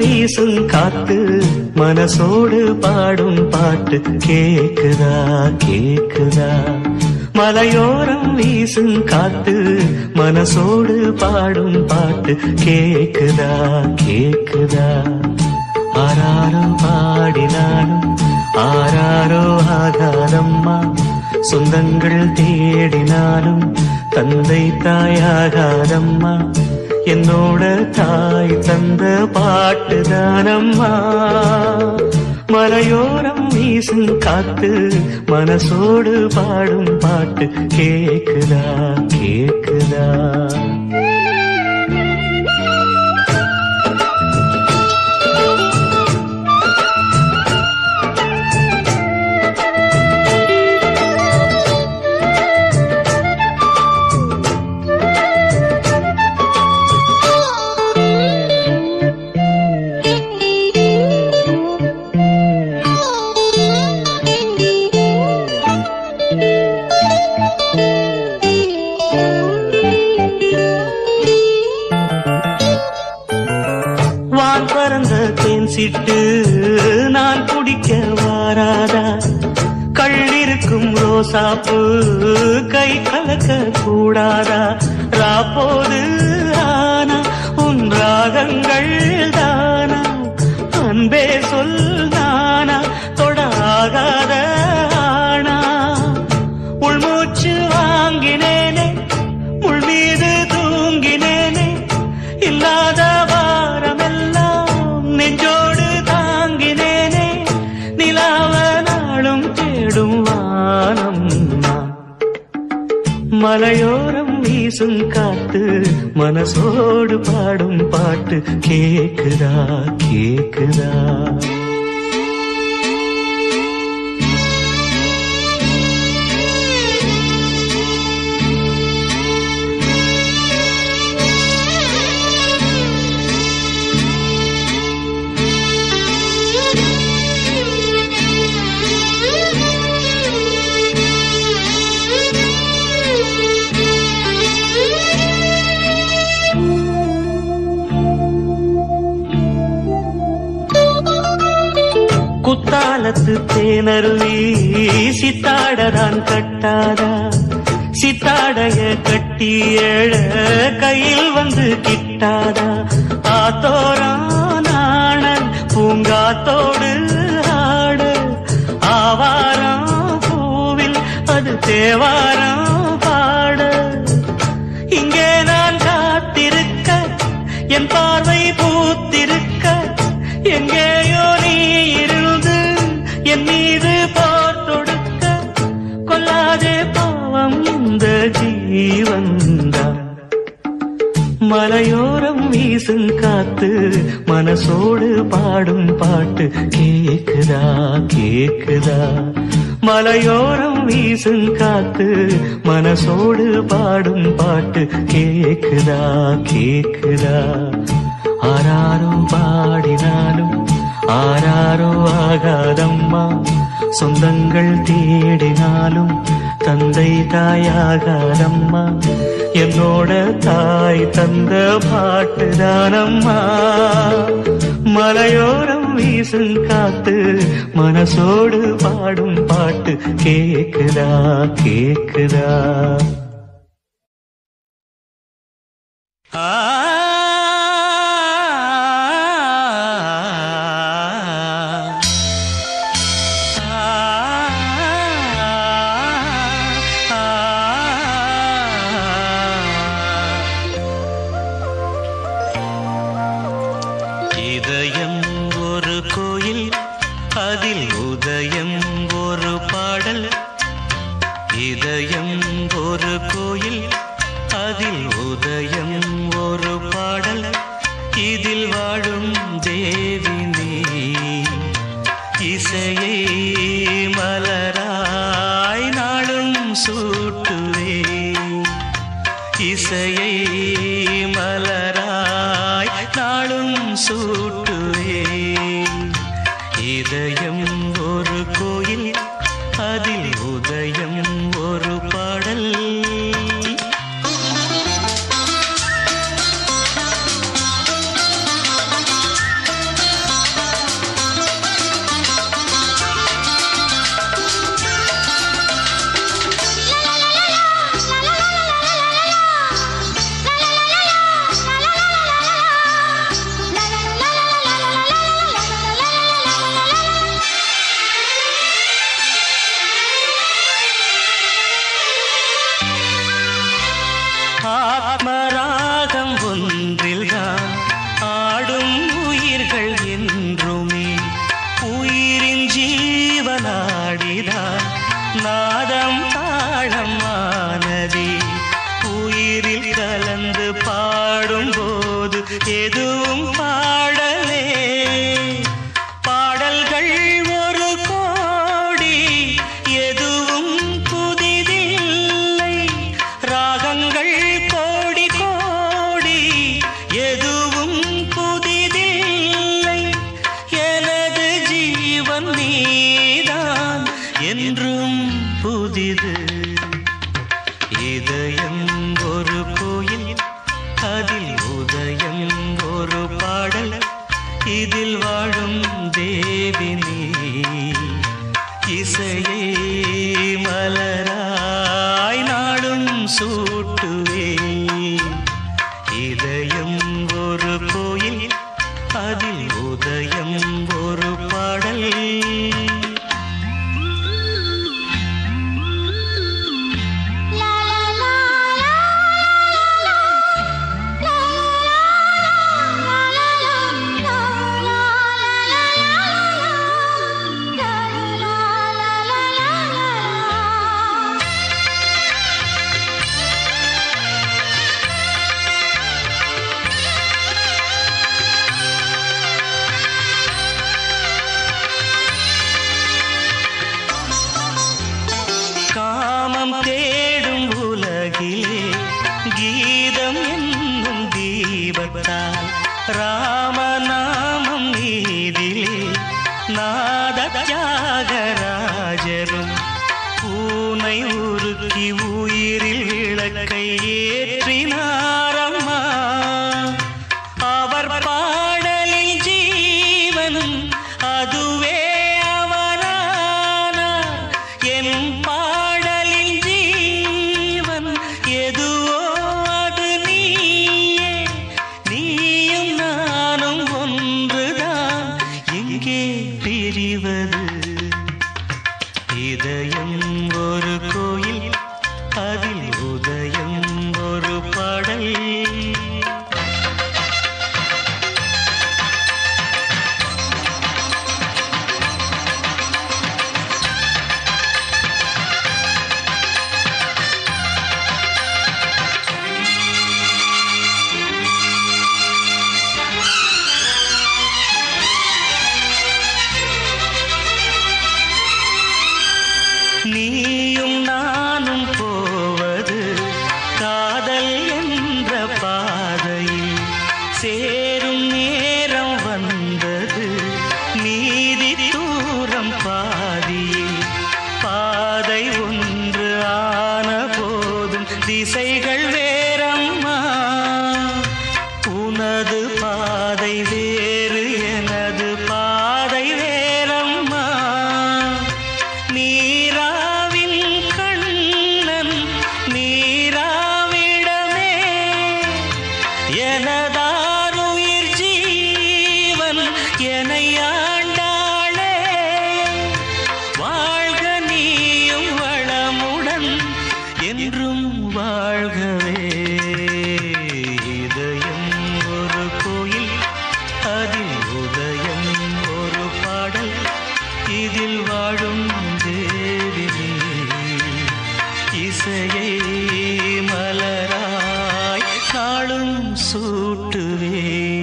வீசும் காத்து மனசோடு பாடும் பாட்டு கேக்குதா கேக்குதா மலையோரம் வீசும் காத்து மனசோடு பாடும் பாட்டு கேக்குதா கேக்குதா ஆராரோ பாடினாலும் ஆராரோ ஆகாதம்மா சொந்தங்கள் தேடினாலும் தந்தை தாயாகாதம்மா என்னோட தாய் தந்த பாட்டுதானம்மா மலையோரம் வீசும் காத்து மனசோடு பாடும் பாட்டு கேக்குதா கேக்குதா வான் பறந்த தேன் சிட்டு நான் குடிக்க வாராதா கள்ளிருக்கும் ரோசாப்பு கை கலக்க கூடாதா ராப்போது ஆனா உன் ராகங்கள் தானா அன்பே சொல் நானா தொடாகாத ஆனா உள்மூச்சு வாங்கினேனே உள் மீது தூங்கினேனே இல்லாத வாரமெல்லாம் நெஞ்சோடு தாங்கினேனே நிலாவ நாளும் தேடும் வானம் நான். மலையோரம் வீசும் காத்து மனசோடு பாடும் பாட்டு கேக்குதா கேக்குதா குத்தாலத்து தேனருவி சித்தாடதான் கட்டாதா சித்தாடைய கட்டி எழ கையில் வந்து கிட்டாதா ஆத்தோரான பூங்காத்தோடு ஆட ஆவாரம் பூவில் அது தேவாரம் பாட இங்கே நான் காத்திருக்க என் பார்வை பூத்திருக்க எங்கேயோ நீ இருந்து என் மீது போர் தொடுக்க கொல்லாதே பாவம் இந்த ஜீவன்தான் மலையோரம் வீசும் காத்து மனசோடு பாடும் பாட்டு கேக்குதா கேக்குதா மலையோரம் வீசும் காத்து மனசோடு பாடும் பாட்டு கேக்குதா கேக்குதா ஆராரோ பாடினாலும் ஆராரோ ஆகாதம்மா சொந்தங்கள் தேடினாலும் தந்தை தாயாகாதம்மா என்னோட தாய் தந்த பாட்டுதானம்மா மலையோரம் வீசும் காத்து மனசோடு பாடும் பாட்டு கேக்குதா கேக்குதா ஆ இதயம் ஒரு கோயில் அதில் உதயம் ஒரு பாடல் இதயம் ஒரு கோயில் அதில் உதயம் ஒரு பாடல் இதில் வாழும் தேவி நீ இசையை மலராய் நாளும் சூட்டுவே இசையை மலராய் நாளும் சூட்டுவே இதயம் ஒரு கோயில் அதில் உதயம் ஒரு பாடல் இதில் வாழும் தேவினி இசையை மலராய் நாடும் சூட்டுவே இதயம் ஒரு கோயில் அதில் உதயம் ஒரு பாடல் காமம் தேடும் உலகிலே கீதம் என்னும் தீபத்தால் ராமநாமம் நீதிலே நாத தியாகராஜரும் பூனை உருக்கி உயிரில் விளக்கை ஏற்றினாரம்மா அவர் பாடலில் ஜீவனும் அதுவே அவனானார் என் பாடலில் ஜீவன் எதுவோ அது நீயே நீயும் நானும் ஒன்றுதான் எங்கே பிரிவது இதயம் ஒரு கோயில் அதில் உதயம் ஒரு பாடல் நீயும் நானும் போவது காதல் என்ற பாதையில் சேரும் நேரம் வந்தது நீதி தூரம் பாதியில் பாதை ஒன்று ஆன போதும் திசைகள் வேறம்மா உனது பாதை வேறு எனது பாதை வேறம்மா நீராவின் கண்ணன் நீராவிடமே எனதாருயிர் ஜீவன் என்னை ஆண்டாளே வாழ்க நீயும் வளமுடன் என்றும் வாழ்கவே இதயம் ஒரு கோயில் அதில் உதயம் ஒரு பாடல் இதில் வாழும் தேவினி இசையை மலராய் நாளும் சூட்டுவே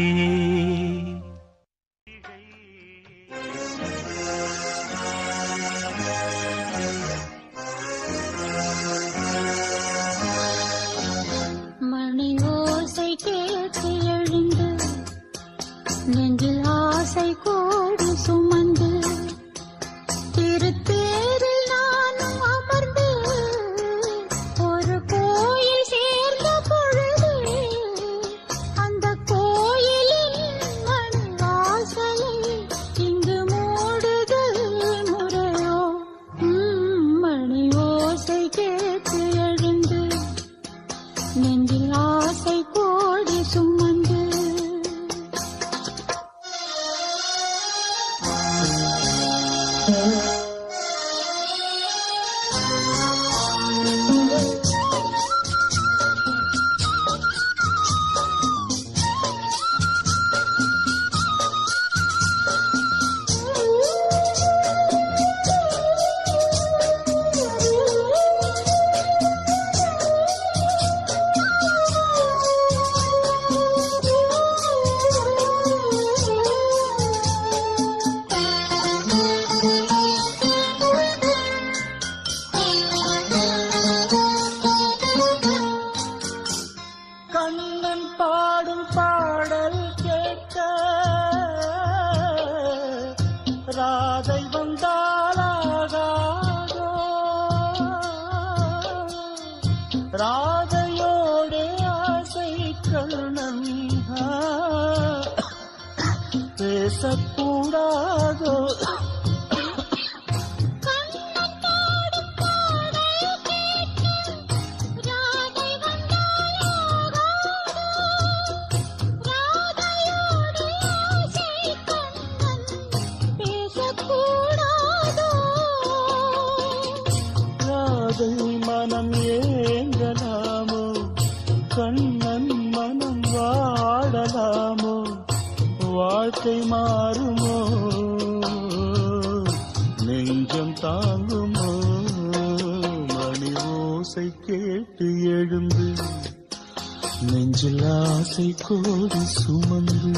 மணி ஓசை கேட்டு எழுந்து நெஞ்சில் ஆசை கோடி சுமந்து திருத்தேரில் நானும் அமர்ந்து ஒரு கோயில் சேர்ந்த பொழுது அந்த கோயிலின் மணி வாசலை இங்கு மூடுதல் முறையோ ம், மணி ஓசை கேட்டு எழுந்து நெஞ்சில் ஆசை கோடி சுமந்து கண்ணன் பாடும் பாடல் கேட்க ராதை வந்தாலாகாதோ ராதையோடு ஆசை கண்ணன் பேச பேசக்கூடாதோ கண்ணன் பாடும் பாடல் கேட்டு ராதை வந்தாயாகாதோ ராதையோடு ஆசை கண்ணன் பேசக்கூடாதோ ராதை மனம் ஏங்கலாமோ கண்ணன் மனம் வாடலாமோ வாழ்க்கை மாறுமோ நெஞ்சம் தாங்குமோ மணி ஓசை கேட்டு எழுந்து நெஞ்சில் ஆசை கோடி சுமந்து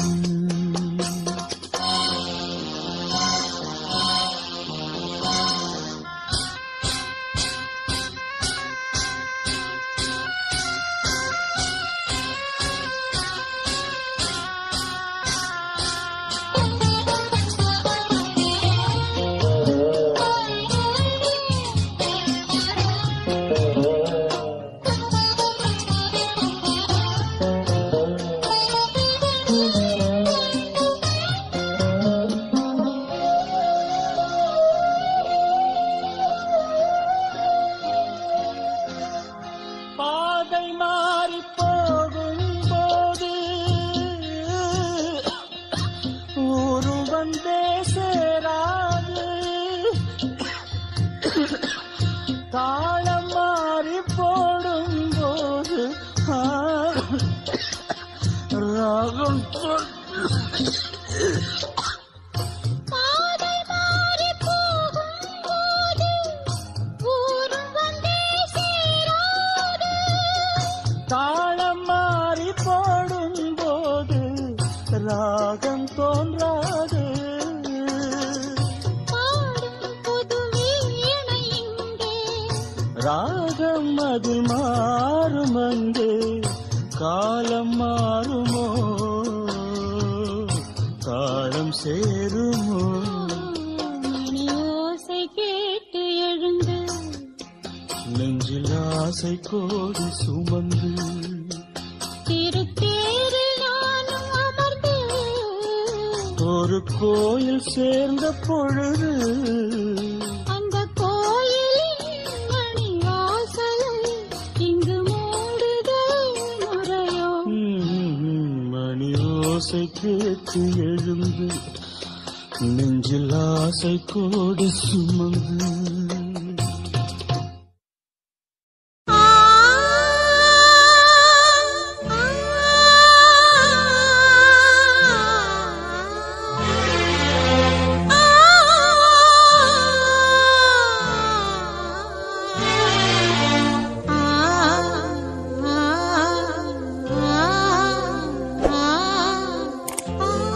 பாதை மாறி போகும் போது ஊரு வந்தே சேராது தாளம் மாறி போடும் போது ஆ, ராகம் சொல் பாதை மாறி போகும்போது ஊரும் வந்தே சேராது தாளம் மாறி போடும் போது ராகம் தோன்றாது பாடும் புது வீணை இங்கே ராகம் அதில் மாறும் அங்கே காலம் மாறுமோ காலம் சேருமோ மணி ஓசை கேட்டு எழுந்து நெஞ்சில் ஆசை கோடி சுமந்து திருத்தேரில் நானும் அமர்ந்து ஒரு கோயில் சேர்ந்த பொழுது அந்த கோயிலின் மணி வாசலை இங்கு மூடுதல் முறையோ ம், மணி ஓசை கேட்டு எழுந்து நெஞ்சில் ஆசை கோடி சுமந்து ஆ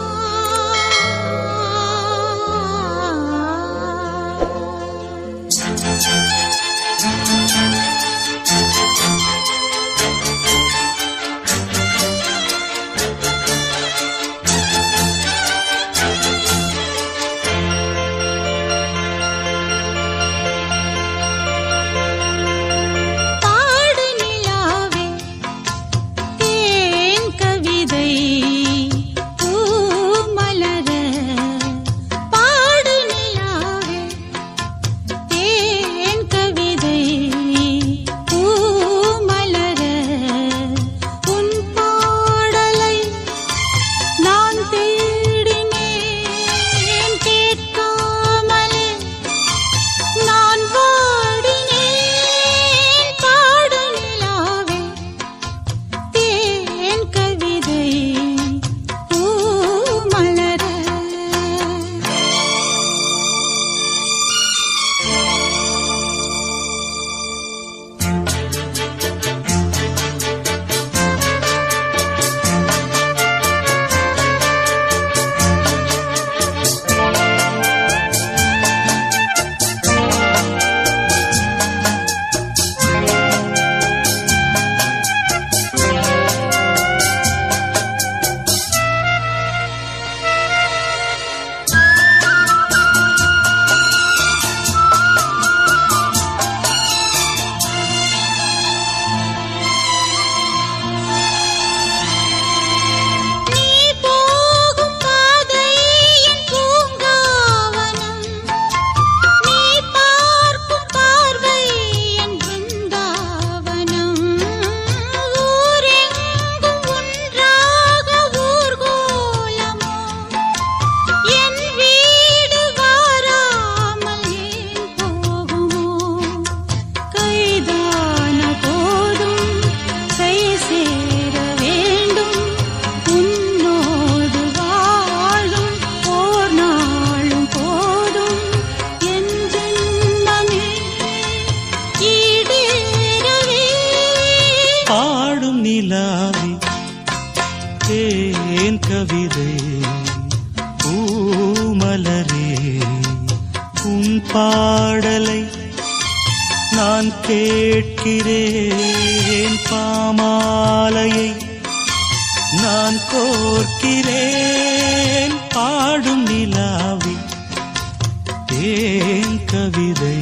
ஆ பாடலை நான் கேட்கிறேன் பாமாலையை நான் கோர்க்கிறேன் பாடும் நிலாவி ஏன் கவிதை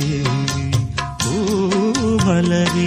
பூமலரே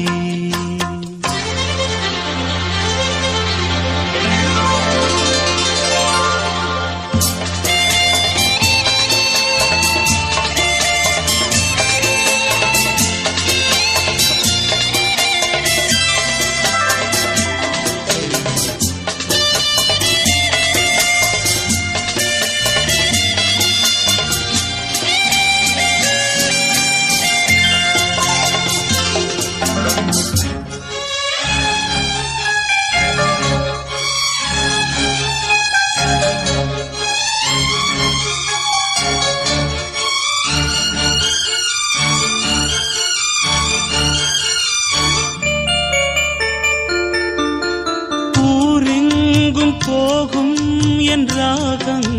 ஊரெங்கும் போகும் என் ராகங்கள்